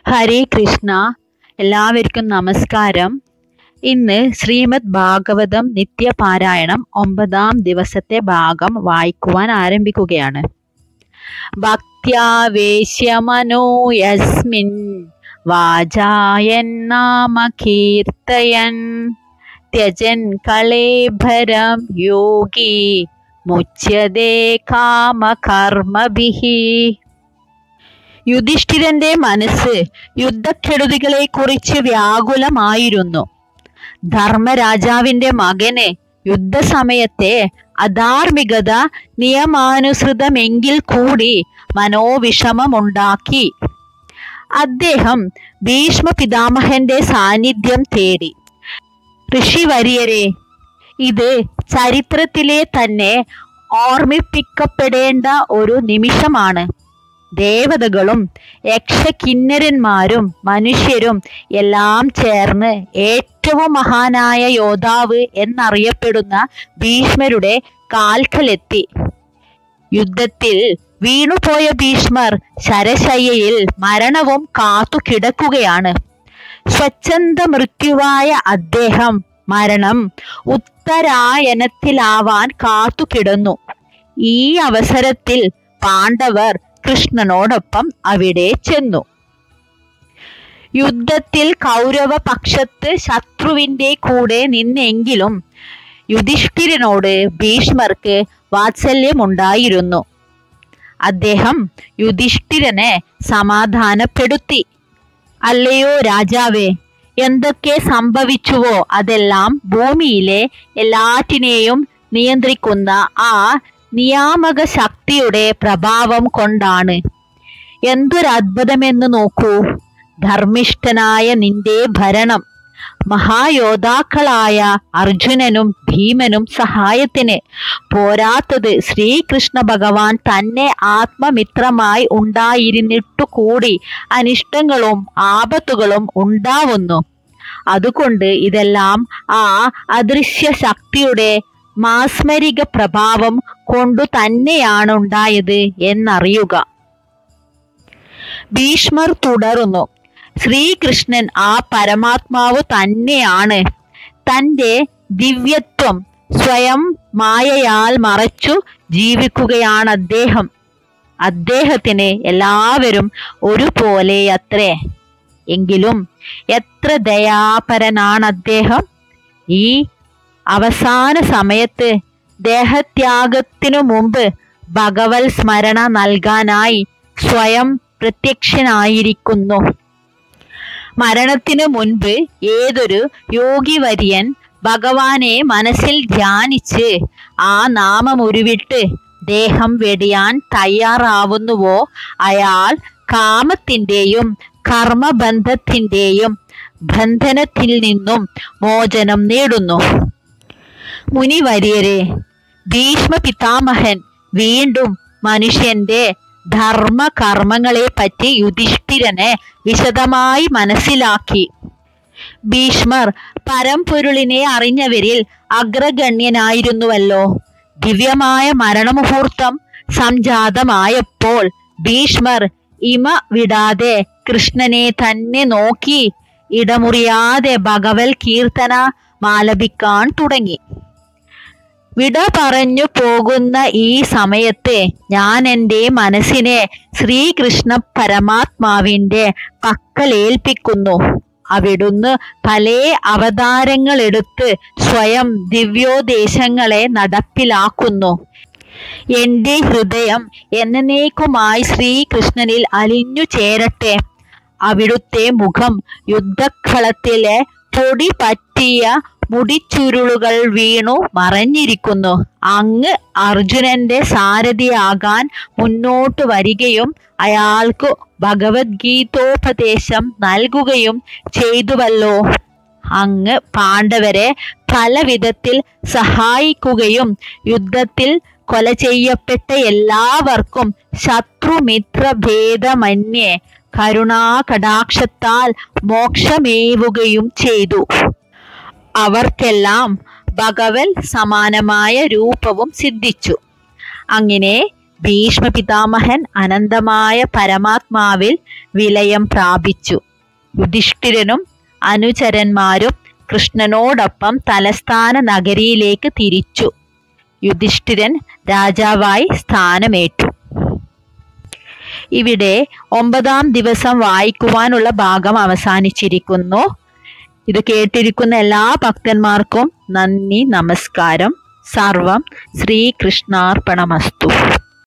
ഹരേ കൃഷ്ണ എല്ലാവർക്കും നമസ്കാരം ഇന്ന് ശ്രീമദ് ഭാഗവതം നിത്യപാരായണം ഒമ്പതാം ദിവസത്തെ ഭാഗം വായിക്കുവാൻ ആരംഭിക്കുകയാണ് ഭക്ത്യാവേശ്യമനോ യസ്മിൻ വാചായൻ നാമ കീർത്തയൻ ത്യജൻ കളേഭരം യോഗി മുച്യതേ കാമകർമ്മഭിഹി യുധിഷ്ഠിരന്റെ മനസ്സ് യുദ്ധക്കെടുതികളെ കുറിച്ച് വ്യാകുലമായിരുന്നു ധർമ്മരാജാവിന്റെ മകന് യുദ്ധസമയത്തെ അധാർമികത നിയമാനുസൃതമെങ്കിൽ കൂടി മനോവിഷമമുണ്ടാക്കി അദ്ദേഹം ഭീഷ്മ പിതാമഹന്റെ സാന്നിധ്യം തേടി ഋഷിവര്യരെ ഇത് ചരിത്രത്തിലെ തന്നെ ഓർമ്മിപ്പിക്കപ്പെടേണ്ട ഒരു നിമിഷമാണ് ദേവതകളും യക്ഷകിന്നരന്മാരും മനുഷ്യരും എല്ലാം ചേർന്ന് ഏറ്റവും മഹാനായ യോദ്ധാവ് എന്നറിയപ്പെടുന്ന ഭീഷ്മരുടെ കാൽക്കലെത്തി യുദ്ധത്തിൽ വീണുപോയ ഭീഷ്മർ ശരശയ്യയിൽ മരണവും കാത്തു കിടക്കുകയാണ് സ്വച്ഛന്ത മൃത്യുവായ അദ്ദേഹം മരണം ഉത്തരായനത്തിലാവാൻ കാത്തു കിടന്നു ഈ അവസരത്തിൽ പാണ്ഡവർ കൃഷ്ണനോടൊപ്പം അവിടെ ചെന്നു യുദ്ധത്തിൽ കൗരവ പക്ഷത്ത് ശത്രുവിന്റെ കൂടെ നിന്നെങ്കിലും യുധിഷ്ഠിരനോട് ഭീഷ്മർക്ക് വാത്സല്യമുണ്ടായിരുന്നു അദ്ദേഹം യുധിഷ്ഠിരനെ സമാധാനപ്പെടുത്തി അല്ലയോ രാജാവേ എന്തൊക്കെ സംഭവിച്ചുവോ അതെല്ലാം ഭൂമിയിലെ എല്ലാറ്റിനെയും നിയന്ത്രിക്കുന്ന ആ നിയാമക ശക്തിയുടെ പ്രഭാവം കൊണ്ടാണ് എന്തൊരത്ഭുതമെന്ന് നോക്കൂ ധർമ്മിഷ്ഠനായ നിന്റെ ഭരണം മഹായോദ്ധാക്കളായ അർജുനനും ഭീമനും സഹായത്തിന് പോരാത്തത് ശ്രീകൃഷ്ണ ഭഗവാൻ തന്നെ ആത്മമിത്രമായി ഉണ്ടായിരുന്നിട്ടു കൂടി അനിഷ്ടങ്ങളും ആപത്തുകളും ഉണ്ടാവുന്നു അതുകൊണ്ട് ഇതെല്ലാം ആ അദൃശ്യ ശക്തിയുടെ മാസ്മരിക പ്രഭാവം കൊണ്ടു തന്നെയാണ് ഉണ്ടായത് എന്നറിയുക ഭീഷ്മർ തുടർന്നു ശ്രീകൃഷ്ണൻ ആ പരമാത്മാവ് തന്നെയാണ് തൻ്റെ ദിവ്യത്വം സ്വയം മായയാൽ മറച്ചു ജീവിക്കുകയാണ് അദ്ദേഹം അദ്ദേഹത്തിന് എല്ലാവരും ഒരുപോലെ അത്രേ എങ്കിലും എത്ര ദയാപരനാണ് അദ്ദേഹം ഈ അവസാന സമയത്ത് ദേഹത്യാഗത്തിനു മുമ്പ് ഭഗവത് സ്മരണ നൽകാനായി സ്വയം പ്രത്യക്ഷനായിരിക്കുന്നു മരണത്തിനു മുൻപ് ഏതൊരു യോഗിവര്യൻ ഭഗവാനെ മനസ്സിൽ ധ്യാനിച്ച് ആ നാമം ഉരുവിട്ട് ദേഹം വെടിയാൻ തയ്യാറാവുന്നുവോ അയാൾ കാമത്തിൻ്റെയും കർമ്മബന്ധത്തിൻ്റെയും ബന്ധനത്തിൽ നിന്നും മോചനം നേടുന്നു മുനിവര്യരെ ഭീഷ്മ പിതാമഹൻ വീണ്ടും മനുഷ്യന്റെ ധർമ്മ കർമ്മങ്ങളെ പറ്റി യുധിഷ്ഠിരനെ വിശദമായി മനസ്സിലാക്കി ഭീഷ്മർ പരമ്പൊരുളിനെ അറിഞ്ഞവരിൽ അഗ്രഗണ്യനായിരുന്നുവല്ലോ ദിവ്യമായ മരണമുഹൂർത്തം സംജാതമായപ്പോൾ ഭീഷ്മർ ഇമ വിടാതെ കൃഷ്ണനെ തന്നെ നോക്കി ഇടമുറിയാതെ ഭഗവത് കീർത്തന മാലപിക്കാൻ തുടങ്ങി വിട പറഞ്ഞു പോകുന്ന ഈ സമയത്ത് ഞാൻ എൻ്റെ മനസ്സിനെ ശ്രീകൃഷ്ണ പരമാത്മാവിൻ്റെ പക്കലേൽപ്പിക്കുന്നു അവിടുന്ന് പല അവതാരങ്ങളെടുത്ത് സ്വയം ദിവ്യോദേശങ്ങളെ നടപ്പിലാക്കുന്നു എൻ്റെ ഹൃദയം എന്നേക്കുമായി ശ്രീകൃഷ്ണനിൽ അലിഞ്ഞു ചേരട്ടെ അവിടുത്തെ മുഖം യുദ്ധക്കളത്തിലെ പൊടി പറ്റിയ മുടിച്ചുരുളുകൾ വീണു മറഞ്ഞിരിക്കുന്നു അങ്ങ് അർജുനന്റെ സാരഥിയാകാൻ മുന്നോട്ട് വരികയും അയാൾക്ക് ഭഗവത്ഗീതോപദേശം നൽകുകയും ചെയ്തുവല്ലോ അങ്ങ് പാണ്ഡവരെ പല വിധത്തിൽ സഹായിക്കുകയും യുദ്ധത്തിൽ കൊല ചെയ്യപ്പെട്ട എല്ലാവർക്കും ശത്രുമിത്ര ഭേദമന്യേ കരുണാകടാക്ഷത്താൽ മോക്ഷമേവുകയും ചെയ്തു അവർക്കെല്ലാം ഭഗവത് സമാനമായ രൂപവും സിദ്ധിച്ചു അങ്ങനെ ഭീഷ്മ പിതാമഹൻ അനന്തമായ പരമാത്മാവിൽ വിലയം പ്രാപിച്ചു യുധിഷ്ഠിരനും അനുചരന്മാരും കൃഷ്ണനോടൊപ്പം തലസ്ഥാന നഗരിയിലേക്ക് തിരിച്ചു യുധിഷ്ഠിരൻ രാജാവായി സ്ഥാനമേറ്റു ഇവിടെ ഒമ്പതാം ദിവസം വായിക്കുവാനുള്ള ഭാഗം അവസാനിച്ചിരിക്കുന്നു ഇത് കേട്ടിരിക്കുന്ന എല്ലാ ഭക്തന്മാർക്കും നന്ദി നമസ്കാരം സർവം ശ്രീകൃഷ്ണാർപ്പണമസ്തു